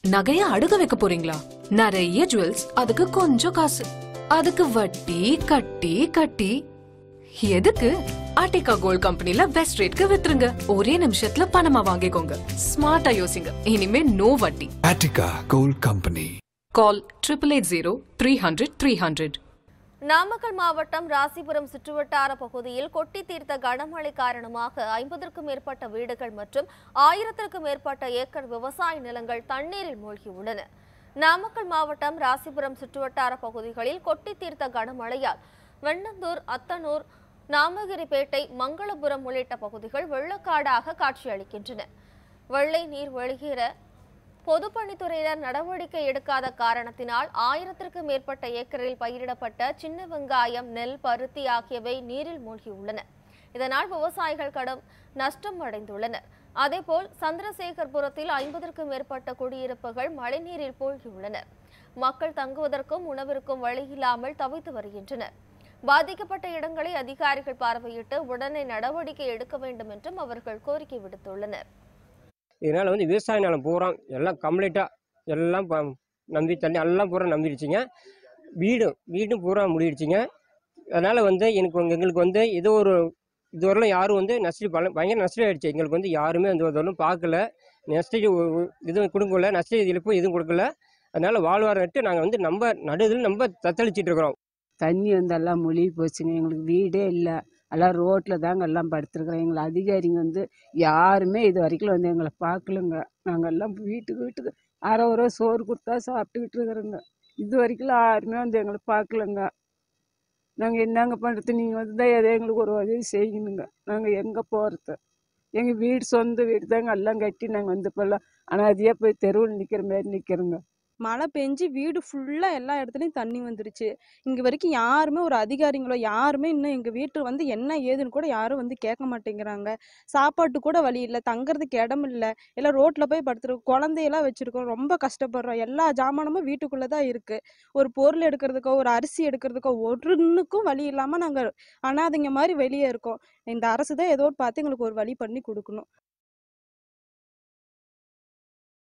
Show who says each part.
Speaker 1: நகைய அடுக்க வைக்க போறீங்களா நிறைய ஜுவல்ஸ் அதுக்கு கொஞ்சம் காசு அதுக்கு வட்டி கட்டி கட்டி எதுக்கு ஆர்டிகா கோல்ட் கம்பெனில பெஸ்ட் ரேட்க்கு வித்துருங்க ஒரே நிமிஷத்துல பணமா வாங்கிக்கோங்க ஸ்மார்ட்டா யோசிங்க இனிமே நோ வட்டி
Speaker 2: Attica Gold Company.
Speaker 1: Call triple eight zero three hundred three hundred
Speaker 3: Namakkal மாவட்டம் ராசிபுரம் சுற்றுவட்டார பகுதியில் கொட்டி தீர்த்த கனமழை காரணமாக ஐம்பதற்கும் மேற்பட்ட வீடுகள் மற்றும் ஆயிரத்திற்கும் மேற்பட்ட ஏக்கர் விவசாய நிலங்கள் தண்ணீரில் மூழ்கியுள்ளன நாமக்கல் மாவட்டம் ராசிபுரம் சுற்றுவட்டார பகுதிகளில் கொட்டி தீர்த்த கனமழையால் வெண்ணந்தூர் அத்தனூர் நாமகிரிப்பேட்டை மங்களபுரம் உள்ளிட்ட பகுதிகள் வெள்ளக்காடாக காட்சியளிக்கின்றன வெள்ளை நீர் வெளியேற பொதுப்பணித்துறையினர் நடவடிக்கை எடுக்காத காரணத்தினால் ஆயிரத்திற்கு மேற்பட்ட ஏக்கரில் பயிரிடப்பட்ட சின்ன வெங்காயம் நெல் பருத்தி ஆகியவை நீரில் மூழ்கியுள்ளன இதனால் விவசாயிகள் கடும் நஷ்டம் அடைந்துள்ளனர் அதேபோல் சந்திரசேகர்புரத்தில் ஐம்பதற்கும் மேற்பட்ட குடியிருப்புகள் மழைநீரில் மூழ்கியுள்ளனர் மக்கள் தங்குவதற்கும் உணவிற்கும் வழியில்லாமல் தவித்து வருகின்றனர் பாதிக்கப்பட்ட இடங்களை அதிகாரிகள் பார்வையிட்டு உடனே நடவடிக்கை எடுக்க வேண்டும் என்றும் அவர்கள் கோரிக்கை விடுத்துள்ளனர்
Speaker 4: இதனால் வந்து விவசாய நிலம் பூரா எல்லாம் கம்ப்ளீட்டாக எல்லாம் ப- நம்பி தண்ணி எல்லாம் பூரா நம்பிடுச்சுங்க வீடு வீடும் பூரா முடிடுச்சுங்க அதனால் வந்து எனக்கு வந்து- எங்களுக்கு வந்து ஏதோ ஒரு இதுவரையிலும் யாரும் வந்து நஷ்டம் பல பயங்கர நஷ்டம் ஆயிடுச்சு எங்களுக்கு வந்து யாருமே வந்து இதுவரையிலும் பார்க்கல நஷ்ட இதுவும் கொடுக்கல நஷ்ட இழப்பு எதுவும் கொடுக்கல அதனால் வாழ்வாரம் நட்டு நாங்கள் வந்து நம்ம நடுவில் நம்ம தத்தளிச்சிட்டு இருக்கிறோம்
Speaker 5: தண்ணி வந்து எல்லாம் முழுகி போச்சுங்க எங்களுக்கு வீடே இல்லை எல்லாம் ரோட்டில் தாங்க எல்லாம் படுத்துருக்குறோம் எங்களை அதிகாரிங்க வந்து யாருமே இது வரைக்கும் வந்து எங்களை பார்க்கலங்க நாங்கள் எல்லாம் வீட்டுக்கு வீட்டுக்கு அரை ஒரு சோறு கொடுத்தா சாப்பிட்டுக்கிட்டு இருக்கிறோங்க இது வரைக்கும் யாருமே வந்து எங்களை பார்க்கலங்க நாங்கள் என்னங்க பண்ணுறது நீங்கள் வந்து தான் எதோ எங்களுக்கு ஒரு உதவி செய்யணுங்க நாங்கள் எங்கே போகிறது எங்கள் வீடு சொந்த வீடு தாங்க எல்லாம் கட்டி நாங்கள் வந்து இப்போல்லாம் அனாதையாக போய் தெருவில் நிற்கிற மாதிரி நிற்கிறோங்க
Speaker 6: மழை பெஞ்சு வீடு ஃபுல்லாக எல்லா இடத்துலையும் தண்ணி வந்துருச்சு இங்கே வரைக்கும் யாருமே ஒரு அதிகாரிங்களோ யாருமே இன்னும் எங்கள் வீட்டு வந்து என்ன ஏதுன்னு கூட யாரும் வந்து கேட்க மாட்டேங்கிறாங்க சாப்பாட்டு கூட வழி இல்லை தங்குறதுக்கு இடம் இல்லை எல்லாம் ரோட்டில் போய் படுத்துருக்கோம் குழந்தையெல்லாம் வச்சுருக்கோம் ரொம்ப கஷ்டப்படுறோம் எல்லா ஜாமானமும் வீட்டுக்குள்ளே தான் இருக்குது ஒரு பொருள் எடுக்கிறதுக்கோ ஒரு அரிசி எடுக்கிறதுக்கோ ஒன்றுக்கும் வழி இல்லாமல் நாங்கள் அனாதைங்க மாதிரி வெளியே இருக்கோம் இந்த அரசு தான் ஏதோ ஒரு பார்த்து எங்களுக்கு ஒரு வழி பண்ணி கொடுக்கணும்